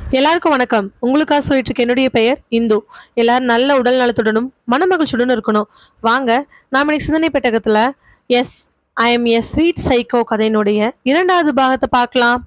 எல்லாருக்கும் வணக்கம் உங்களுக்காக சொல்லிட்டு இருக்க என்னுடைய பெயர் இந்து எல்லாரும் நல்ல உடல் நலத்துடனும் மனமகிழ்ச்சியுடனும் இருக்கணும் வாங்க நாம் இன்னைக்கு சிந்தனை பெட்டகத்தில் yes I am a sweet psycho கதையினுடைய இரண்டாவது பாகத்தை பார்க்கலாம்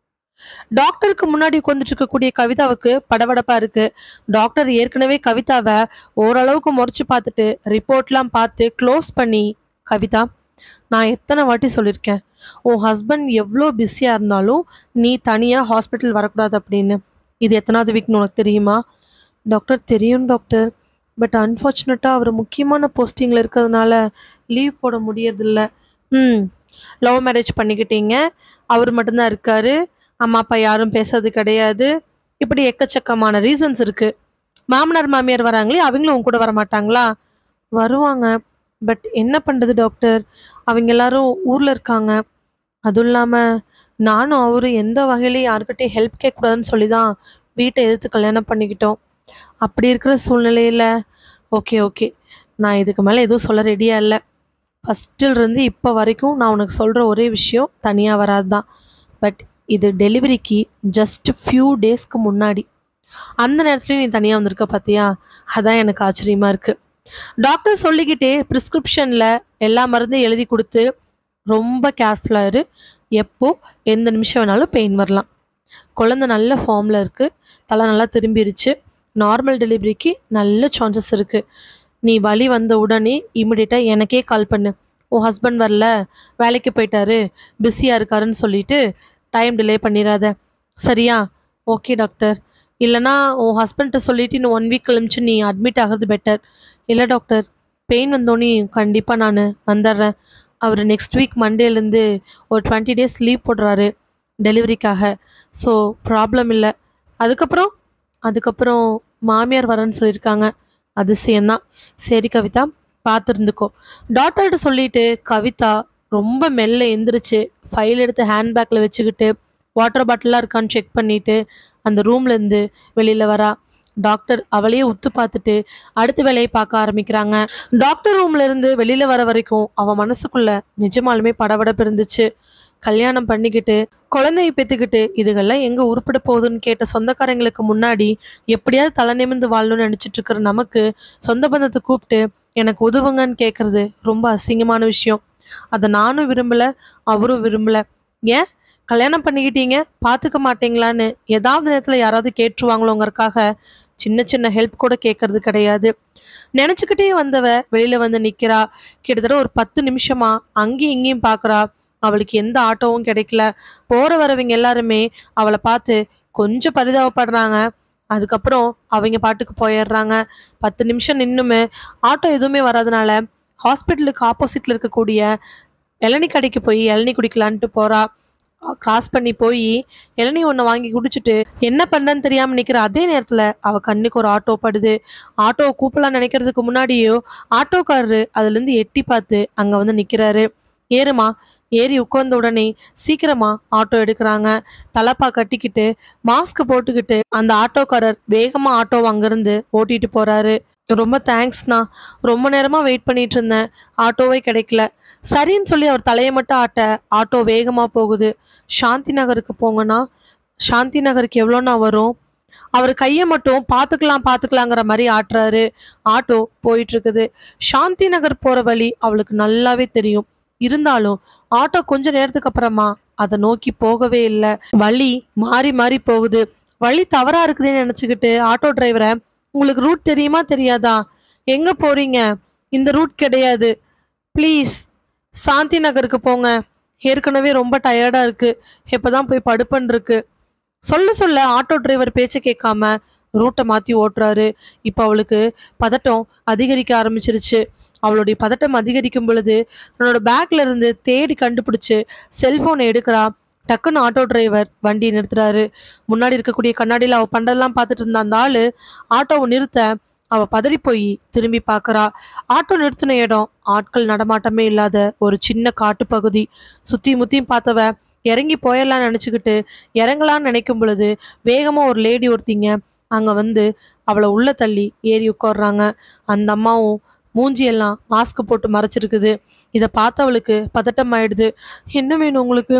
டாக்டருக்கு முன்னாடி உட்காந்துட்டு இருக்கக்கூடிய கவிதாவுக்கு படபடப்பா இருக்கு டாக்டர் ஏற்கனவே கவிதாவை ஓரளவுக்கு முறைச்சு பார்த்துட்டு ரிப்போர்ட்லாம் பார்த்து க்ளோஸ் பண்ணி கவிதா நான் எத்தனை வாட்டி சொல்லியிருக்கேன் உன் ஹஸ்பண்ட் எவ்வளோ பிஸியாக இருந்தாலும் நீ தனியாக ஹாஸ்பிட்டல் வரக்கூடாது அப்படின்னு இது எத்தனாவது வீக்னு உனக்கு தெரியுமா டாக்டர் தெரியும் டாக்டர் பட் அன்ஃபார்ச்சுனேட்டாக அவர் முக்கியமான போஸ்டிங்கில் இருக்கிறதுனால லீவ் போட முடியறதில்ல ம் லவ் மேரேஜ் பண்ணிக்கிட்டீங்க அவர் மட்டும்தான் இருக்காரு அம்மா அப்பா யாரும் பேசுறது கிடையாது இப்படி எக்கச்சக்கமான ரீசன்ஸ் இருக்குது மாமனார் மாமியார் வராங்களே அவங்களும் உன் கூட வர மாட்டாங்களா வருவாங்க பட் என்ன பண்ணுறது டாக்டர் அவங்க எல்லாரும் ஊரில் இருக்காங்க அதுவும் இல்லாமல் நானும் அவரும் எந்த வகையிலையும் யாருக்கிட்டையும் ஹெல்ப் கேட்கக்கூடாதுன்னு சொல்லி தான் வீட்டை எதிர்த்து கல்யாணம் பண்ணிக்கிட்டோம் அப்படி இருக்கிற சூழ்நிலையில் ஓகே ஓகே நான் இதுக்கு மேலே எதுவும் சொல்ல ரெடியாக இல்லை ஃபஸ்ட்டிலிருந்து இப்போ வரைக்கும் நான் உனக்கு சொல்கிற ஒரே விஷயம் தனியாக வராது தான் பட் இது டெலிவரிக்கு ஜஸ்ட் ஃபியூ டேஸ்க்கு முன்னாடி அந்த நேரத்துலையும் நீ தனியாக வந்திருக்க பார்த்தியா அதான் எனக்கு ஆச்சரியமாக இருக்குது டாக்டர் சொல்லிக்கிட்டே ப்ரிஸ்கிரிப்ஷனில் எல்லா மருந்தும் எழுதி கொடுத்து ரொம்ப கேர்ஃபுல்லாக இரு எப்போ எந்த நிமிஷம் வேணாலும் பெயின் வரலாம் குழந்தை நல்ல ஃபார்மில் இருக்குது தலை நல்லா திரும்பிருச்சு நார்மல் டெலிவரிக்கு நல்ல சான்சஸ் இருக்குது நீ வலி வந்த உடனே இமிடியேட்டாக எனக்கே கால் பண்ணு உன் ஹஸ்பண்ட் வரல வேலைக்கு போயிட்டாரு பிஸியாக இருக்காருன்னு சொல்லிட்டு டைம் டிலே பண்ணிடாத சரியா ஓகே டாக்டர் இல்லைனா உன் ஹஸ்பண்ட்ட சொல்லிட்டு இன்னும் ஒன் வீக் கழிச்சு நீ அட்மிட் ஆகிறது பெட்டர் இல்லை டாக்டர் பெயின் வந்தோடனே கண்டிப்பாக நான் வந்துடுறேன் அவர் நெக்ஸ்ட் வீக் மண்டேலேருந்து ஒரு டுவெண்ட்டி டேஸ் லீவ் போடுறாரு டெலிவரிக்காக ஸோ ப்ராப்ளம் இல்லை அதுக்கப்புறம் அதுக்கப்புறம் மாமியார் வரேன்னு சொல்லியிருக்காங்க அதிசயம்தான் சரி கவிதா பார்த்துருந்துக்கோ டாக்டர்கிட்ட சொல்லிட்டு கவிதா ரொம்ப மெல்ல எந்திரிச்சு ஃபைல் எடுத்து ஹேண்ட்பேக்கில் வச்சுக்கிட்டு வாட்டர் பாட்டிலாக இருக்கான்னு செக் பண்ணிட்டு அந்த ரூம்லேருந்து வெளியில் வரா டாக்டர் அவளையே உத்து பார்த்துட்டு அடுத்த வேலையை பார்க்க ஆரம்பிக்கிறாங்க டாக்டர் ரூம்ல இருந்து வெளியில வர வரைக்கும் அவன் மனசுக்குள்ள நிஜமாலுமே படபடப்பு இருந்துச்சு கல்யாணம் பண்ணிக்கிட்டு குழந்தையை பெற்றுக்கிட்டு இதுகெல்லாம் எங்கே உருப்பிட போகுதுன்னு கேட்ட சொந்தக்காரங்களுக்கு முன்னாடி எப்படியாவது தலை நிமிர்ந்து வாழணும்னு நினச்சிட்டு இருக்கிற நமக்கு சொந்த பந்தத்தை கூப்பிட்டு எனக்கு உதவுங்கன்னு கேட்குறது ரொம்ப அசிங்கமான விஷயம் அதை நானும் விரும்பலை அவரும் விரும்பலை ஏன் கல்யாணம் பண்ணிக்கிட்டீங்க பார்த்துக்க மாட்டீங்களான்னு ஏதாவது நேரத்தில் யாராவது கேட்டுருவாங்களோங்கறக்காக சின்ன சின்ன ஹெல்ப் கூட கேட்கறது கிடையாது நினச்சிக்கிட்டே வந்தவ வெளியில் வந்து நிற்கிறா கிட்டத்தட்ட ஒரு பத்து நிமிஷமா அங்கேயும் இங்கேயும் பார்க்குறா அவளுக்கு எந்த ஆட்டோவும் கிடைக்கல போகிற வரவங்க எல்லாருமே அவளை பார்த்து கொஞ்சம் பரிதாபப்படுறாங்க அதுக்கப்புறம் அவங்க பாட்டுக்கு போயிடுறாங்க பத்து நிமிஷம் நின்றுமே ஆட்டோ எதுவுமே வராதனால ஹாஸ்பிட்டலுக்கு ஆப்போசிட்டில் இருக்கக்கூடிய இளநீ கடைக்கு போய் இளநீ குடிக்கலான்ட்டு போகிறா கிராஸ் பண்ணி போய் இளநீ ஒன்று வாங்கி குடிச்சிட்டு என்ன பண்ணன்னு தெரியாமல் நிற்கிற அதே நேரத்தில் அவள் கண்ணுக்கு ஒரு ஆட்டோ படுது ஆட்டோவை கூப்பிடலாம் நினைக்கிறதுக்கு முன்னாடியோ ஆட்டோக்காரரு அதுலேருந்து எட்டி பார்த்து அங்கே வந்து நிற்கிறாரு ஏறுமா ஏறி உட்கார்ந்த உடனே சீக்கிரமா ஆட்டோ எடுக்கிறாங்க தலப்பா கட்டிக்கிட்டு மாஸ்க் போட்டுக்கிட்டு அந்த ஆட்டோக்காரர் வேகமா ஆட்டோ அங்கிருந்து ஓட்டிட்டு போறாரு ரொம்ப தேங்க்ஸ்ண்ணா ரொம்ப நேரமா வெயிட் பண்ணிட்டு இருந்தேன் ஆட்டோவே கிடைக்கல சரின்னு சொல்லி அவர் தலையை மட்டும் ஆட்ட ஆட்டோ வேகமா போகுது சாந்தி நகருக்கு போங்கன்னா சாந்தி நகருக்கு எவ்வளோண்ணா வரும் அவர் கையை மட்டும் பார்த்துக்கலாம் பார்த்துக்கலாங்கிற மாதிரி ஆட்டுறாரு ஆட்டோ போயிட்டு இருக்குது சாந்தி நகர் போற வழி அவளுக்கு நல்லாவே தெரியும் இருந்தாலும் ஆட்டோ கொஞ்ச நேரத்துக்கு அப்புறமா அதை நோக்கி போகவே இல்லை வழி மாறி மாறி போகுது வழி தவறா இருக்குதுன்னு நினச்சிக்கிட்டு ஆட்டோ டிரைவரை உங்களுக்கு ரூட் தெரியுமா தெரியாதா எங்க போறீங்க இந்த ரூட் கிடையாது ப்ளீஸ் சாந்தி நகருக்கு போங்க ஏற்கனவே ரொம்ப டயர்டா இருக்கு எப்பதான் போய் படுப்பன் இருக்கு சொல்ல சொல்ல ஆட்டோ டிரைவர் பேச்சை கேட்காம ரூட்டை மாற்றி ஓட்டுறாரு இப்போ அவளுக்கு பதட்டம் அதிகரிக்க ஆரம்பிச்சிருச்சு அவளுடைய பதட்டம் அதிகரிக்கும் பொழுது தன்னோட பேக்ல இருந்து தேடி கண்டுபிடிச்சு செல்போனை எடுக்கிறா டக்குன்னு ஆட்டோ டிரைவர் வண்டியை நிறுத்துறாரு முன்னாடி இருக்கக்கூடிய கண்ணாடியில் அவள் பண்டெல்லாம் பார்த்துட்டு இருந்த அந்த ஆளு ஆட்டோவை நிறுத்த அவ பதறி போய் திரும்பி பார்க்கறா ஆட்டோ நிறுத்தின இடம் ஆட்கள் நடமாட்டமே இல்லாத ஒரு சின்ன காட்டுப்பகுதி சுத்தி முத்தியும் பார்த்தவ இறங்கி போயிடலாம்னு நினச்சிக்கிட்டு இறங்கலாம்னு நினைக்கும் பொழுது வேகமாக ஒரு லேடி ஒருத்திங்க அங்கே வந்து அவளை உள்ள தள்ளி ஏறி உட்கார்றாங்க அந்த அம்மாவும் மூஞ்சியெல்லாம் மாஸ்க் போட்டு மறைச்சிருக்குது இதை பார்த்தவளுக்கு பதட்டம் ஆயிடுது என்ன வேணும் உங்களுக்கு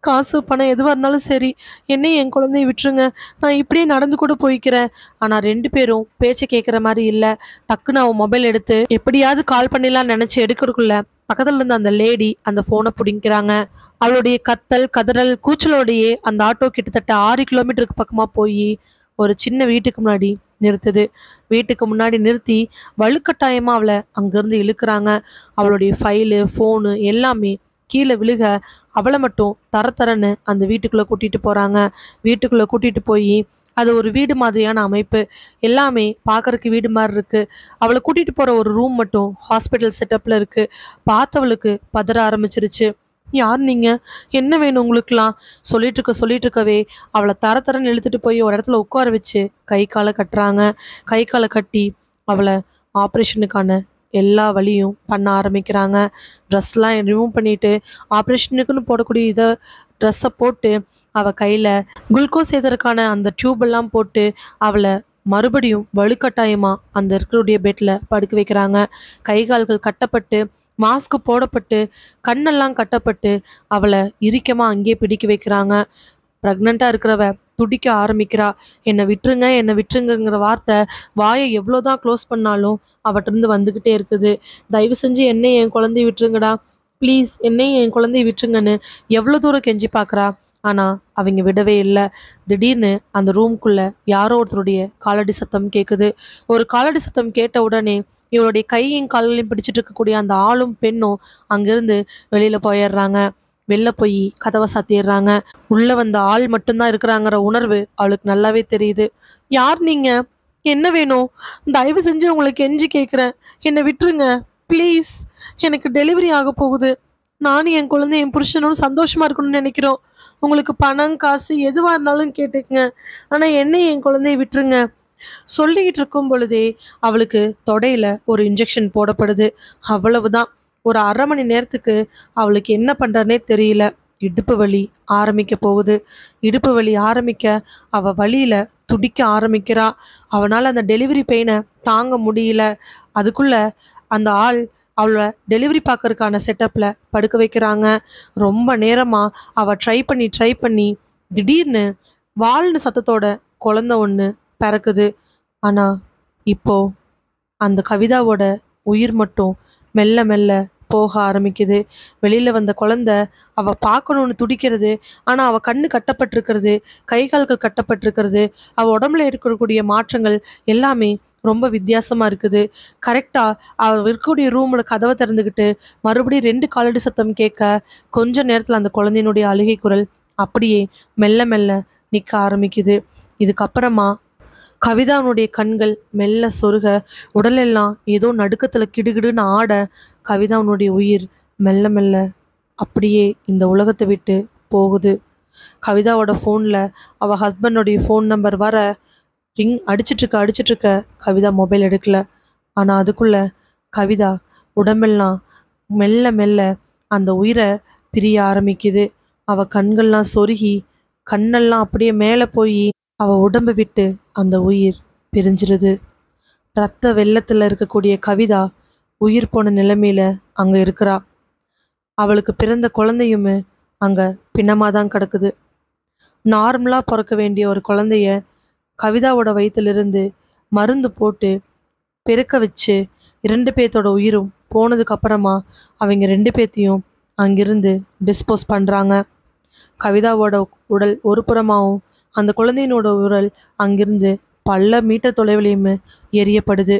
காசு பணம் எதுவாக இருந்தாலும் சரி என்னையும் என் குழந்தைய விட்டுருங்க நான் இப்படியே நடந்து கூட போய்க்கிறேன் ஆனால் ரெண்டு பேரும் பேச்சை கேட்குற மாதிரி இல்லை டக்குன்னு அவன் மொபைல் எடுத்து எப்படியாவது கால் பண்ணிடலாம்னு நினச்சி எடுக்கிறதுக்குள்ள பக்கத்தில் இருந்த அந்த லேடி அந்த ஃபோனை பிடிங்கிறாங்க அவளுடைய கத்தல் கதறல் கூச்சலோடையே அந்த ஆட்டோ கிட்டத்தட்ட ஆறு கிலோமீட்டருக்கு பக்கமாக போய் ஒரு சின்ன வீட்டுக்கு முன்னாடி நிறுத்துது வீட்டுக்கு முன்னாடி நிறுத்தி வலுக்கட்டாயமாக அவளை அங்கேருந்து இழுக்கிறாங்க அவளுடைய ஃபைலு ஃபோனு எல்லாமே கீழே விழுக அவளை மட்டும் தர தரன்னு அந்த வீட்டுக்குள்ளே கூட்டிகிட்டு போகிறாங்க வீட்டுக்குள்ளே கூட்டிகிட்டு போய் அது ஒரு வீடு மாதிரியான அமைப்பு எல்லாமே பார்க்கறக்கு வீடு மாதிரி இருக்குது அவளை கூட்டிகிட்டு போகிற ஒரு ரூம் மட்டும் ஹாஸ்பிட்டல் செட்டப்பில் இருக்குது பார்த்தவளுக்கு பதற ஆரம்பிச்சிருச்சு யார் நீங்கள் என்ன வேணும் உங்களுக்குலாம் சொல்லிட்டு இருக்க சொல்லிட்டு இருக்கவே அவளை தர தரன்னு இழுத்துட்டு போய் ஒரு இடத்துல உட்கார வச்சு கை காலை கட்டுறாங்க கை காலை கட்டி அவளை ஆப்ரேஷனுக்கான எல்லா வழியும் பண்ண ஆரம்பிக்கிறாங்க ட்ரெஸ்லாம் ரிமூவ் பண்ணிட்டு ஆப்ரேஷனுக்குன்னு போடக்கூடிய இதை ட்ரெஸ்ஸை போட்டு அவள் கையில் குளுக்கோஸ் ஏற்றுறதுக்கான அந்த டியூப் எல்லாம் போட்டு அவளை மறுபடியும் வலுக்கட்டாயமாக அந்த இருக்கிறுடைய பெட்டில் படுக்க வைக்கிறாங்க கை கால்கள் கட்டப்பட்டு மாஸ்க் போடப்பட்டு கண்ணெல்லாம் கட்டப்பட்டு அவளை இறுக்கமாக அங்கேயே பிடிக்க வைக்கிறாங்க ப்ரெக்னெண்ட்டாக இருக்கிறவ துடிக்க ஆரம்பிக்கிறா என்னை விட்டுருங்க என்னை விட்டுருங்கங்கிற வார்த்தை வாயை எவ்வளோதான் க்ளோஸ் பண்ணாலும் அவட்டிருந்து வந்துக்கிட்டே இருக்குது தயவு செஞ்சு என்னை என் குழந்தைய விட்டுருங்கடா ப்ளீஸ் என்னையும் என் குழந்தைய விட்டுருங்கன்னு எவ்வளோ தூரம் கெஞ்சி பார்க்குறா ஆனால் அவங்க விடவே இல்லை திடீர்னு அந்த ரூம்குள்ளே யாரோ ஒருத்தருடைய காலடி சத்தம் கேட்குது ஒரு காலடி சத்தம் கேட்ட உடனே இவளுடைய கையும் கால்களையும் பிடிச்சிட்டு இருக்கக்கூடிய அந்த ஆளும் பெண்ணும் அங்கேருந்து வெளியில் போயிடுறாங்க வெளில போய் கதவை சாத்திடுறாங்க உள்ளே வந்த ஆள் மட்டும்தான் இருக்கிறாங்கிற உணர்வு அவளுக்கு நல்லாவே தெரியுது யார் நீங்கள் என்ன வேணும் தயவு செஞ்சு உங்களுக்கு கெஞ்சி கேட்குறேன் என்னை விட்டுருங்க ப்ளீஸ் எனக்கு டெலிவரி ஆக போகுது நானும் என் குழந்தை என் புருஷனும் சந்தோஷமாக இருக்கணும்னு நினைக்கிறோம் உங்களுக்கு பணம் காசு எதுவாக இருந்தாலும் கேட்டுக்கங்க ஆனால் என்னை என் குழந்தைய விட்டுருங்க சொல்லிக்கிட்டு இருக்கும் பொழுதே அவளுக்கு தொடையில் ஒரு இன்ஜெக்ஷன் போடப்படுது அவ்வளவுதான் ஒரு அரை மணி நேரத்துக்கு அவளுக்கு என்ன பண்ணுறதுனே தெரியல இடுப்பு வலி ஆரம்பிக்க போகுது இடுப்பு வலி ஆரம்பிக்க அவ வலியில துடிக்க ஆரம்பிக்கிறா அவனால் அந்த டெலிவரி பெயினை தாங்க முடியல அதுக்குள்ள அந்த ஆள் அவளை டெலிவரி பார்க்கறதுக்கான செட்டப்பில் படுக்க வைக்கிறாங்க ரொம்ப நேரமாக அவள் ட்ரை பண்ணி ட்ரை பண்ணி திடீர்னு வாழ்னு சத்தத்தோட குழந்த ஒன்று பிறக்குது ஆனால் இப்போ அந்த கவிதாவோட உயிர் மட்டும் மெல்ல மெல்ல போக ஆரம்பிக்குது வெளியில் வந்த குழந்த அவள் பார்க்கணுன்னு துடிக்கிறது ஆனால் அவள் கண்ணு கட்டப்பட்டிருக்கிறது கை கால்கள் கட்டப்பட்டிருக்கிறது அவள் உடம்புல இருக்கக்கூடிய மாற்றங்கள் எல்லாமே ரொம்ப வித்தியாசமாக இருக்குது கரெக்டாக அவள் இருக்கக்கூடிய ரூமில் கதவை திறந்துக்கிட்டு மறுபடியும் ரெண்டு காலடி சத்தம் கேட்க கொஞ்ச நேரத்தில் அந்த குழந்தையினுடைய அழுகை குரல் அப்படியே மெல்ல மெல்ல நிற்க ஆரம்பிக்குது இதுக்கப்புறமா கவிதாவுடைய கண்கள் மெல்ல சொருக உடலெல்லாம் ஏதோ நடுக்கத்தில் கிடுகிடுன்னு ஆட கவிதாவுடைய உயிர் மெல்ல மெல்ல அப்படியே இந்த உலகத்தை விட்டு போகுது கவிதாவோட ஃபோனில் அவள் ஹஸ்பண்டோடைய ஃபோன் நம்பர் வர ரிங் அடிச்சிட்ருக்க அடிச்சிட்ருக்க கவிதா மொபைல் எடுக்கல ஆனால் அதுக்குள்ள கவிதா உடம்பெல்லாம் மெல்ல மெல்ல அந்த உயிரை பிரிய ஆரம்பிக்குது அவள் கண்கள்லாம் சொருகி கண்ணெல்லாம் அப்படியே மேலே போய் அவள் உடம்பை விட்டு அந்த உயிர் பிரிஞ்சிருது ரத்த வெள்ளத்தில் இருக்கக்கூடிய கவிதா உயிர் போன நிலைமையில அங்கே இருக்கிறா அவளுக்கு பிறந்த குழந்தையுமே அங்கே பிணமாக தான் கிடக்குது நார்மலாக பிறக்க வேண்டிய ஒரு குழந்தைய கவிதாவோட வயிற்றிலிருந்து மருந்து போட்டு பெருக்க வச்சு இரண்டு பேர்த்தோட உயிரும் போனதுக்கு அப்புறமா அவங்க ரெண்டு பேர்த்தையும் அங்கிருந்து டிஸ்போஸ் பண்ணுறாங்க கவிதாவோட உடல் ஒரு புறமாகவும் அந்த குழந்தையினோட உடல் அங்கிருந்து பல மீட்டர் தொலைவிலையுமே எரியப்படுது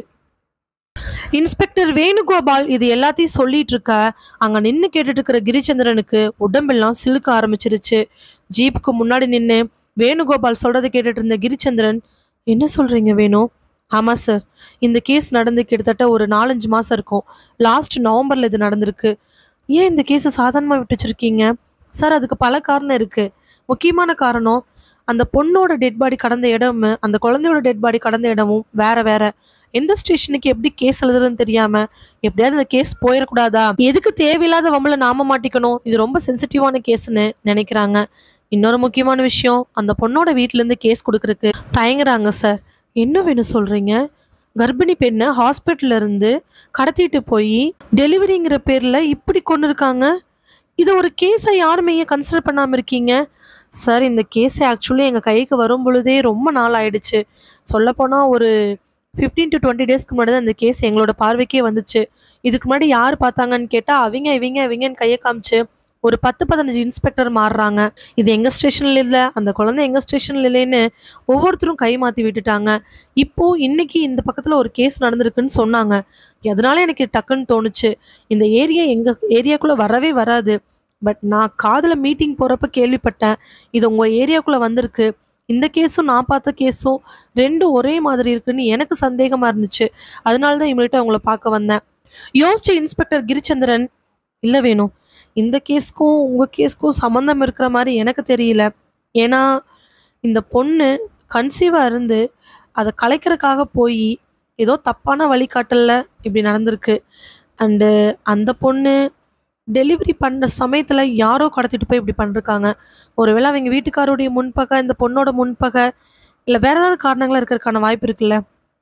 இன்ஸ்பெக்டர் வேணுகோபால் இது எல்லாத்தையும் சொல்லிட்டு இருக்க அங்க நின்று கேட்டுட்டு இருக்கிற கிரிச்சந்திரனுக்கு உடம்பெல்லாம் சிலுக்க ஆரம்பிச்சிருச்சு ஜீப்புக்கு முன்னாடி நின்று வேணுகோபால் சொல்றதை கேட்டுட்டு இருந்த கிரிச்சந்திரன் என்ன சொல்றீங்க வேணு ஆமா சார் இந்த கேஸ் நடந்து கிட்டத்தட்ட ஒரு நாலஞ்சு மாசம் இருக்கும் லாஸ்ட் நவம்பர்ல இது நடந்திருக்கு ஏன் இந்த கேஸை சாதாரணமாக விட்டு வச்சிருக்கீங்க சார் அதுக்கு பல காரணம் இருக்கு முக்கியமான காரணம் அந்த பொண்ணோட டெட் பாடி கடந்த இடமும் அந்த குழந்தையோட டெட் பாடி கடந்த இடமும் வேற வேற எந்த ஸ்டேஷனுக்கு எப்படி கேஸ் எழுதுறதுன்னு தெரியாம எப்படியாவது அந்த கேஸ் போயிடக்கூடாதா எதுக்கு தேவையில்லாத வம்பல நாம மாட்டிக்கணும் இது ரொம்ப சென்சிட்டிவான கேஸ்னு நினைக்கிறாங்க இன்னொரு முக்கியமான விஷயம் அந்த பொண்ணோட வீட்ல இருந்து கேஸ் கொடுக்கறதுக்கு தயங்குறாங்க சார் என்ன வேணும் சொல்றீங்க கர்ப்பிணி பெண்ணை ஹாஸ்பிட்டல்ல இருந்து கடத்திட்டு போய் டெலிவரிங்கிற பேர்ல இப்படி கொண்டு இருக்காங்க இது ஒரு கேஸை யாருமே ஏன் கன்சிடர் பண்ணாமல் இருக்கீங்க சார் இந்த கேஸ் ஆக்சுவலி எங்கள் கைக்கு வரும் பொழுதே ரொம்ப நாள் ஆயிடுச்சு சொல்லப்போனால் ஒரு ஃபிஃப்டீன் டு டுவெண்ட்டி டேஸ்க்கு முன்னாடி தான் இந்த கேஸ் எங்களோட பார்வைக்கே வந்துச்சு இதுக்கு முன்னாடி யார் பார்த்தாங்கன்னு கேட்டால் அவங்க இவங்க இவங்கன்னு கையை காமிச்சு ஒரு பத்து பதினஞ்சு இன்ஸ்பெக்டர் மாறுறாங்க இது எங்கள் ஸ்டேஷனில் இல்லை அந்த குழந்தை எங்கள் ஸ்டேஷனில் இல்லைன்னு ஒவ்வொருத்தரும் கை மாற்றி விட்டுட்டாங்க இப்போ இன்னைக்கு இந்த பக்கத்தில் ஒரு கேஸ் நடந்திருக்குன்னு சொன்னாங்க அதனால எனக்கு டக்குன்னு தோணுச்சு இந்த ஏரியா எங்கள் ஏரியாக்குள்ளே வரவே வராது பட் நான் காதில் மீட்டிங் போகிறப்ப கேள்விப்பட்டேன் இது உங்கள் ஏரியாக்குள்ளே வந்திருக்கு இந்த கேஸும் நான் பார்த்த கேஸும் ரெண்டும் ஒரே மாதிரி இருக்குன்னு எனக்கு சந்தேகமாக இருந்துச்சு அதனால தான் இமீடியட்டாக உங்களை பார்க்க வந்தேன் யோசிச்ச இன்ஸ்பெக்டர் கிரிச்சந்திரன் இல்லை வேணும் இந்த கேஸ்க்கும் உங்கள் கேஸ்க்கும் சம்மந்தம் இருக்கிற மாதிரி எனக்கு தெரியல ஏன்னா இந்த பொண்ணு கன்சீவாக இருந்து அதை கலைக்கிறதுக்காக போய் ஏதோ தப்பான வழிகாட்டலில் இப்படி நடந்திருக்கு அண்டு அந்த பொண்ணு டெலிவரி பண்ணுற சமயத்தில் யாரோ கடத்திட்டு போய் இப்படி பண்ணிருக்காங்க ஒருவேளை அவங்க வீட்டுக்காரோடைய முன்பகை இந்த பொண்ணோட முன்பகை இல்லை வேற ஏதாவது காரணங்களா இருக்கிறதுக்கான வாய்ப்பு இருக்குல்ல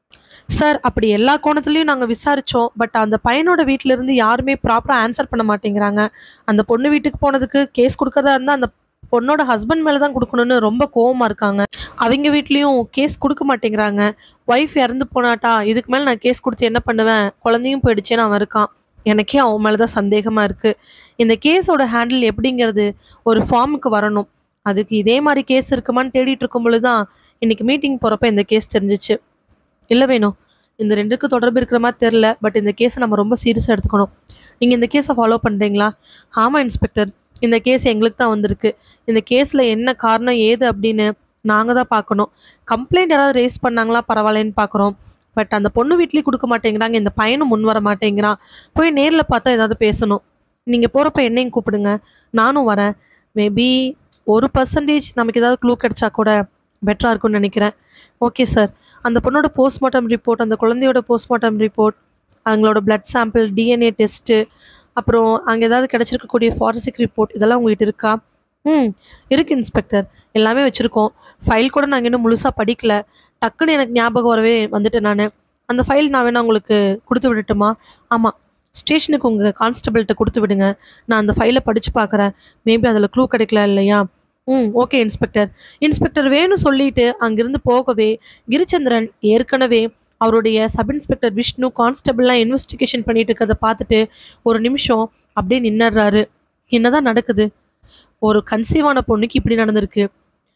சார் அப்படி எல்லா கோணத்துலையும் நாங்கள் விசாரித்தோம் பட் அந்த பையனோட வீட்ல இருந்து யாருமே ப்ராப்பராக ஆன்சர் பண்ண மாட்டேங்கிறாங்க அந்த பொண்ணு வீட்டுக்கு போனதுக்கு கேஸ் கொடுக்கறதா இருந்தால் அந்த பொண்ணோட ஹஸ்பண்ட் மேலே தான் கொடுக்கணும்னு ரொம்ப கோவமா இருக்காங்க அவங்க வீட்லேயும் கேஸ் கொடுக்க மாட்டேங்கிறாங்க ஒய்ஃப் இறந்து போனாட்டா இதுக்கு மேலே நான் கேஸ் கொடுத்து என்ன பண்ணுவேன் குழந்தையும் போயிடுச்சேன்னு அவன் இருக்கான் எனக்கே அவன் மேலே தான் சந்தேகமாக இருக்குது இந்த கேஸோட ஹேண்டில் எப்படிங்கிறது ஒரு ஃபார்முக்கு வரணும் அதுக்கு இதே மாதிரி கேஸ் இருக்குமான்னு தேடிட்டு இருக்கும் பொழுது தான் இன்னைக்கு மீட்டிங் போகிறப்ப இந்த கேஸ் தெரிஞ்சிச்சு இல்லை வேணும் இந்த ரெண்டுக்கும் தொடர்பு இருக்கிற மாதிரி தெரில பட் இந்த கேஸை நம்ம ரொம்ப சீரியஸாக எடுத்துக்கணும் நீங்கள் இந்த கேஸை ஃபாலோ பண்ணுறீங்களா ஆமாம் இன்ஸ்பெக்டர் இந்த கேஸ் எங்களுக்கு தான் வந்திருக்கு இந்த கேஸில் என்ன காரணம் ஏது அப்படின்னு நாங்கள் தான் பார்க்கணும் கம்ப்ளைண்ட் யாராவது ரேஸ் பண்ணாங்களா பரவாயில்லன்னு பார்க்குறோம் பட் அந்த பொண்ணு வீட்லேயும் கொடுக்க மாட்டேங்கிறாங்க இந்த பையனும் முன் வர மாட்டேங்கிறான் போய் நேரில் பார்த்தா ஏதாவது பேசணும் நீங்கள் போகிறப்ப என்னையும் கூப்பிடுங்க நானும் வரேன் மேபி ஒரு பர்சன்டேஜ் நமக்கு ஏதாவது க்ளூ கிடைச்சா கூட பெட்டராக இருக்கும்னு நினைக்கிறேன் ஓகே சார் அந்த பொண்ணோட போஸ்ட்மார்ட்டம் ரிப்போர்ட் அந்த குழந்தையோட போஸ்ட்மார்ட்டம் ரிப்போர்ட் அவங்களோட பிளட் சாம்பிள் டிஎன்ஏ டெஸ்ட்டு அப்புறம் அங்கே ஏதாவது கிடச்சிருக்கக்கூடிய ஃபாரன்சிக் ரிப்போர்ட் இதெல்லாம் உங்ககிட்ட இருக்கா ம் இருக்கு இன்ஸ்பெக்டர் எல்லாமே வச்சுருக்கோம் ஃபைல் கூட நாங்கள் இன்னும் முழுசாக படிக்கல டக்குன்னு எனக்கு ஞாபகம் வரவே வந்துட்டேன் நான் அந்த ஃபைல் நான் வேணா உங்களுக்கு கொடுத்து விடட்டுமா ஆமாம் ஸ்டேஷனுக்கு உங்கள் கான்ஸ்டபிள்கிட்ட கொடுத்து விடுங்க நான் அந்த ஃபைலை படித்து பார்க்குறேன் மேபி அதில் க்ளூ கிடைக்கல இல்லையா ம் ஓகே இன்ஸ்பெக்டர் இன்ஸ்பெக்டர் வேணும் சொல்லிட்டு அங்கிருந்து போகவே கிரிச்சந்திரன் ஏற்கனவே அவருடைய சப் இன்ஸ்பெக்டர் விஷ்ணு கான்ஸ்டபிள்லாம் இன்வெஸ்டிகேஷன் பண்ணிட்டு இருக்கிறத பார்த்துட்டு ஒரு நிமிஷம் அப்படியே நின்னுறாரு என்னதான் நடக்குது ஒரு கன்சீவான பொண்ணுக்கு இப்படி நடந்திருக்கு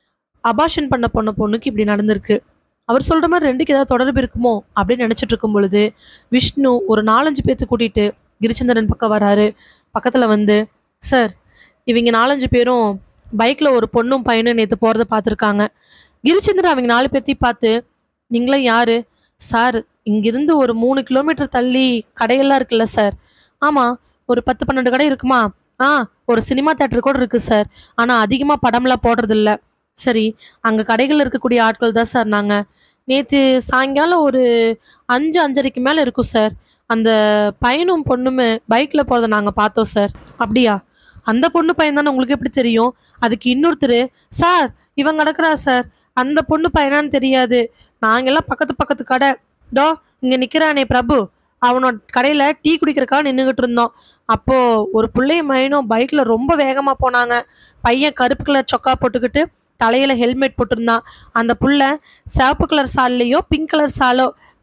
அபாஷன் பண்ண பொண்ண பொண்ணுக்கு இப்படி நடந்திருக்கு அவர் சொல்ற மாதிரி ரெண்டுக்கு ஏதாவது தொடர்பு இருக்குமோ அப்படின்னு நினைச்சிட்டு இருக்கும் பொழுது விஷ்ணு ஒரு நாலஞ்சு பேர்த்து கூட்டிட்டு கிரிச்சந்திரன் பக்கம் வராரு பக்கத்துல வந்து சார் இவங்க நாலஞ்சு பேரும் பைக்ல ஒரு பொண்ணும் பையனும் நேற்று போறத பார்த்துருக்காங்க கிரிச்சந்திரன் அவங்க நாலு பேர்த்தையும் பார்த்து நீங்களும் யாரு சார் இங்கிருந்து ஒரு மூணு கிலோமீட்டர் தள்ளி கடையெல்லாம் இருக்குல்ல சார் ஆமா ஒரு பத்து பன்னெண்டு கடை இருக்குமா ஆ ஒரு சினிமா தேட்டர் கூட இருக்கு சார் ஆனா அதிகமா படம்லாம் போடுறது இல்ல சரி அங்க கடைகள் இருக்கக்கூடிய ஆட்கள் தான் சார் நாங்க நேத்து சாயங்காலம் ஒரு அஞ்சு அஞ்சரைக்கு மேல இருக்கும் சார் அந்த பையனும் பொண்ணுமே பைக்ல போறத நாங்க பார்த்தோம் சார் அப்படியா அந்த பொண்ணு பையன் தானே உங்களுக்கு எப்படி தெரியும் அதுக்கு இன்னொருத்தர் சார் இவன் கிடக்குறா சார் அந்த பொண்ணு பையனான்னு தெரியாது நாங்கெல்லாம் பக்கத்து பக்கத்து கடை டோ இங்க நிக்கிறானே பிரபு அவனோட கடையில டீ குடிக்கிறக்காக நின்றுகிட்டு இருந்தோம் அப்போ ஒரு பிள்ளையும் மயனும் பைக்ல ரொம்ப வேகமா போனாங்க பையன் கருப்பு கலர் சொக்கா போட்டுக்கிட்டு தலையில ஹெல்மெட் போட்டிருந்தான் அந்த புள்ள சிவப்பு கலர் சால்லையோ பிங்க் கலர் சாலோ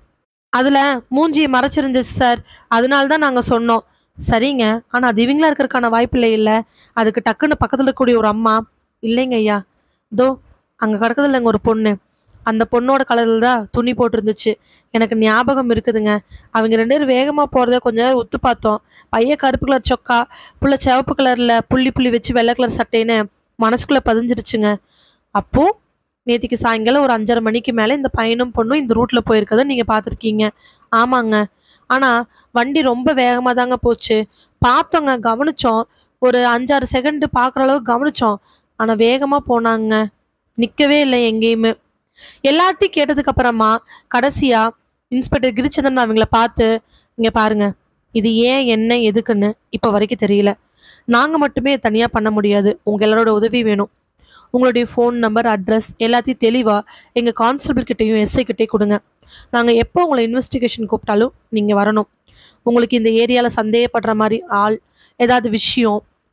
அதுல மூஞ்சியை மறைச்சிருந்துச்சு சார் அதனால தான் நாங்க சொன்னோம் சரிங்க ஆனா அது இவங்களா இருக்கிறதுக்கான வாய்ப்பு இல்லை இல்ல அதுக்கு டக்குன்னு பக்கத்துல இருக்கக்கூடிய ஒரு அம்மா இல்லைங்க ஐயா தோ அங்க கிடக்குதுல ஒரு பொண்ணு அந்த பொண்ணோட கலர்ல தான் துணி போட்டிருந்துச்சு எனக்கு ஞாபகம் இருக்குதுங்க அவங்க ரெண்டு பேரும் வேகமா போறத கொஞ்ச நேரம் உத்து பார்த்தோம் பையன் கருப்பு கலர் சொக்கா புள்ள சிவப்பு கலர்ல புள்ளி புள்ளி வச்சு வெள்ளை கலர் சட்டைன்னு மனசுக்குள்ள பதிஞ்சிருச்சுங்க அப்போ நேத்திக்கு சாயங்காலம் ஒரு அஞ்சரை மணிக்கு மேல இந்த பையனும் பொண்ணும் இந்த ரூட்ல போயிருக்கதை நீங்க பார்த்துருக்கீங்க ஆமாங்க ஆனா வண்டி ரொம்ப வேகமா தாங்க போச்சு பார்த்தோங்க கவனிச்சோம் ஒரு அஞ்சாறு செகண்ட் பார்க்குற அளவுக்கு கவனிச்சோம் ஆனா வேகமா போனாங்க நிக்கவே இல்லை எங்கேயுமே எல்லாத்தையும் கேட்டதுக்கு அப்புறமா கடைசியா இன்ஸ்பெக்டர் கிரிச்சந்திரன் அவங்கள பார்த்து இங்க பாருங்க இது ஏன் என்ன எதுக்குன்னு இப்போ வரைக்கும் தெரியல நாங்க மட்டுமே தனியா பண்ண முடியாது உங்க எல்லாரோட உதவி வேணும் உங்களுடைய ஃபோன் நம்பர் அட்ரஸ் எல்லாத்தையும் தெளிவா எங்க கான்ஸ்டபிள் கிட்டயும் எஸ்ஐ கிட்டயும் கொடுங்க நாங்க எப்போ உங்களை இன்வெஸ்டிகேஷன் கூப்பிட்டாலும் நீங்க வரணும் உங்களுக்கு இந்த ஏரியால சந்தேகப்படுற மாதிரி ஆள் ஏதாவது விஷயம்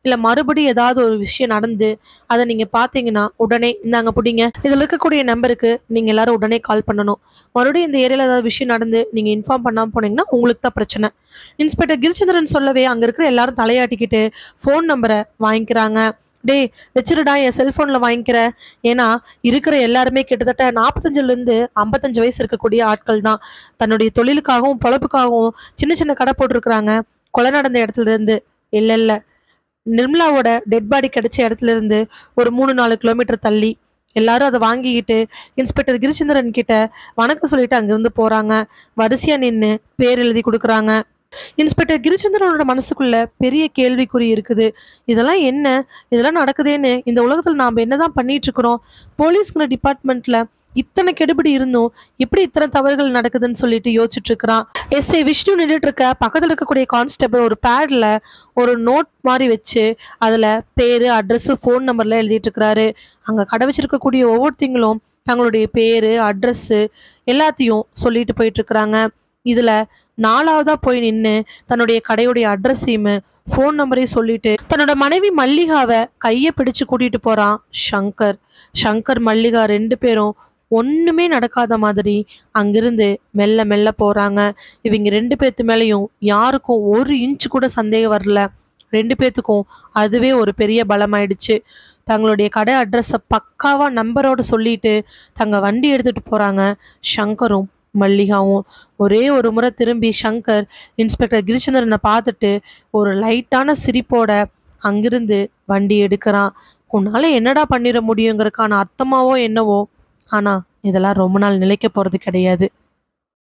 இல்லை மறுபடியும் ஏதாவது ஒரு விஷயம் நடந்து அதை நீங்கள் பார்த்தீங்கன்னா உடனே இந்தாங்க பிடிங்க இதில் இருக்கக்கூடிய நம்பருக்கு நீங்கள் எல்லாரும் உடனே கால் பண்ணணும் மறுபடியும் இந்த ஏரியாவில் ஏதாவது விஷயம் நடந்து நீங்கள் இன்ஃபார்ம் பண்ணாமல் போனீங்கன்னா உங்களுக்கு தான் பிரச்சனை இன்ஸ்பெக்டர் கிரிச்சந்திரன் சொல்லவே அங்கே இருக்கிற எல்லாரும் தலையாட்டிக்கிட்டு ஃபோன் நம்பரை வாங்கிக்கிறாங்க டேய் வச்சிருடா என் செல்ஃபோனில் வாங்கிக்கிற ஏன்னா இருக்கிற எல்லாருமே கிட்டத்தட்ட நாற்பத்தஞ்சிலேருந்து ஐம்பத்தஞ்சு வயசு இருக்கக்கூடிய ஆட்கள் தான் தன்னுடைய தொழிலுக்காகவும் பொழப்புக்காகவும் சின்ன சின்ன கடை போட்டிருக்கிறாங்க கொலை நடந்த இடத்துல இருந்து இல்லை இல்லை நிர்மலாவோட டெட் பாடி கிடைச்ச இடத்துல இருந்து ஒரு மூணு நாலு கிலோமீட்டர் தள்ளி எல்லாரும் அதை வாங்கிக்கிட்டு இன்ஸ்பெக்டர் கிரிச்சந்திரன் கிட்ட வணக்கம் சொல்லிட்டு அங்கிருந்து போறாங்க வரிசையா நின்று பேர் எழுதி கொடுக்குறாங்க இன்ஸ்பெக்டர் கிரிச்சந்திரனோட மனசுக்குள்ள பெரிய கேள்விக்குறி இருக்குது இதெல்லாம் என்ன இதெல்லாம் நடக்குதேன்னு இந்த உலகத்தில் நாம் என்னதான் பண்ணிட்டு இருக்கிறோம் போலீஸ்ங்கிற டிபார்ட்மெண்ட்ல இத்தனை கெடுபிடி இருந்தும் எப்படி இத்தனை தவறுகள் நடக்குதுன்னு சொல்லிட்டு யோசிச்சுட்டு இருக்கிறான் எஸ்ஐ விஷ்ணு நின்றுட்டு இருக்க பக்கத்தில் இருக்கக்கூடிய கான்ஸ்டபிள் ஒரு பேட்ல ஒரு நோட் மாதிரி வச்சு அதில் பேர் அட்ரஸ் ஃபோன் நம்பர்லாம் எழுதிட்டு இருக்கிறாரு அங்கே கடை வச்சிருக்கக்கூடிய ஒவ்வொருத்தங்களும் தங்களுடைய பேர் அட்ரஸ்ஸு எல்லாத்தையும் சொல்லிட்டு போயிட்டு இருக்கிறாங்க இதில் நாலாவதா போய் நின்று தன்னுடைய கடையுடைய அட்ரஸையும் ஃபோன் நம்பரையும் சொல்லிட்டு தன்னோட மனைவி மல்லிகாவை கையை பிடிச்சு கூட்டிட்டு போறான் சங்கர் சங்கர் மல்லிகா ரெண்டு பேரும் ஒண்ணுமே நடக்காத மாதிரி அங்கிருந்து மெல்ல மெல்ல போறாங்க இவங்க ரெண்டு பேர்த்து மேலேயும் யாருக்கும் ஒரு இன்ச்சு கூட சந்தேகம் வரல ரெண்டு பேர்த்துக்கும் அதுவே ஒரு பெரிய பலமாயிடுச்சு தங்களுடைய கடை அட்ரஸை பக்காவா நம்பரோட சொல்லிட்டு தங்க வண்டி எடுத்துட்டு போறாங்க சங்கரும் மல்லிகாவும் ஒரே ஒரு முறை திரும்பி சங்கர் இன்ஸ்பெக்டர் கிரிச்சந்திரனை பார்த்துட்டு ஒரு லைட்டான சிரிப்போட அங்கிருந்து வண்டி எடுக்கிறான் உன்னால என்னடா பண்ணிட முடியுங்கிறதுக்கான அர்த்தமாவோ என்னவோ ஆனா இதெல்லாம் ரொம்ப நாள் நிலைக்க போறது கிடையாது